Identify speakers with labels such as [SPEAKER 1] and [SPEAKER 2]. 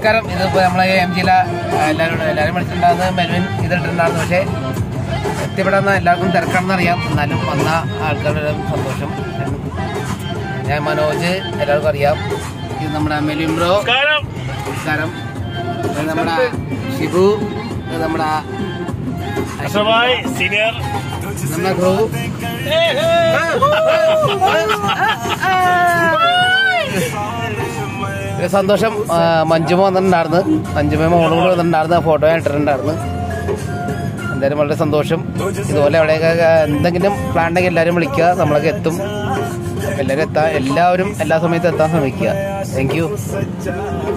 [SPEAKER 1] നമസ്കാരം ഇതിപ്പോ നമ്മളെ എം ജിയിലെ എല്ലാവരും എല്ലാവരും വിളിച്ചിട്ടുണ്ടാകുന്നത് മെൽവിൻ ഇതിട്ടുണ്ടായിരുന്നു പക്ഷേ എത്തിപ്പെടാൻ എല്ലാവർക്കും തിരക്കാണെന്ന് അറിയാം എന്നാലും വന്ന ആൾക്കാരുടെ സന്തോഷം ഞാൻ മനോജ് എല്ലാവർക്കും അറിയാം ഇത് നമ്മുടെ മെൽവിൻ ബ്രോ നമസ്കാരം ഇത് നമ്മുടെ ഷിബു ഇത് നമ്മുടെ
[SPEAKER 2] സീനിയർ
[SPEAKER 1] നമ്മുടെ ഗ്രൂ ഒരു സന്തോഷം ആ, മഞ്ജുമ വന്നിട്ടുണ്ടായിരുന്നു മഞ്ജുമ മോള് കൂടെ വന്നിട്ടുണ്ടായിരുന്നു ഫോട്ടോ ഞാൻ ഇട്ടിട്ടുണ്ടായിരുന്നു എന്തായാലും വളരെ സന്തോഷം ഇതുപോലെ എവിടെയൊക്കെ എന്തെങ്കിലും പ്ലാൻ ഉണ്ടെങ്കിൽ എല്ലാവരും വിളിക്കുക നമ്മളൊക്കെ എത്തും എല്ലാവരും എത്താൻ എല്ലാവരും എല്ലാ സമയത്തും എത്താൻ ശ്രമിക്കുക താങ്ക് യു